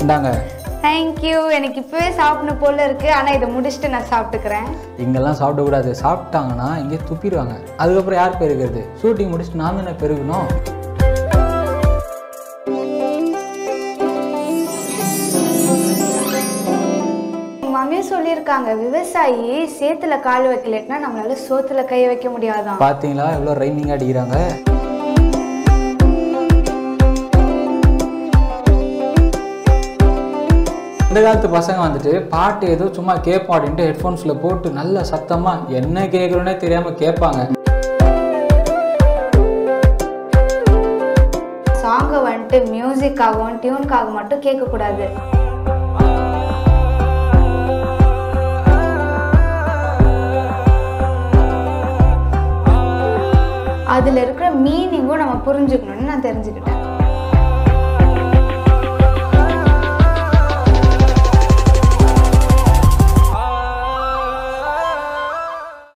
இந்தாங்க தேங்க்யூ எனக்கு இப்போவே சாப்பிடணும் போல இருக்கு ஆனால் இதை முடிச்சுட்டு நான் சாப்பிட்டுக்கிறேன் இங்கெல்லாம் சாப்பிடக்கூடாது சாப்பிட்டாங்கன்னா இங்கே துப்பிடுவாங்க அதுக்கப்புறம் யார் பெருகிறது ஷூட்டிங் முடிச்சுட்டு நான் தானே பெருகணும் எங்கள் மம்மியும் சொல்லியிருக்காங்க விவசாயி சேத்துல கால் வைக்கலன்னா நம்மளால சோத்துல கை வைக்க முடியாதான் பார்த்தீங்களா எவ்வளோ ரைமிங் அடிக்கிறாங்க இந்த காலத்து பசங்க வந்துட்டு பாட்டு ஏதோ சும்மா கேட்போம் அப்படின்ட்டு ஹெட்ஃபோன்ஸில் போட்டு நல்ல சத்தமாக என்ன கேட்குறோன்னே தெரியாமல் கேட்பாங்க சாங்கை வந்துட்டு மியூசிக்காகவும் டியூனுக்காக மட்டும் கேட்கக்கூடாது அதில் இருக்கிற மீனிங்கும் நம்ம புரிஞ்சுக்கணும்னு நான் தெரிஞ்சுக்கிட்டேன்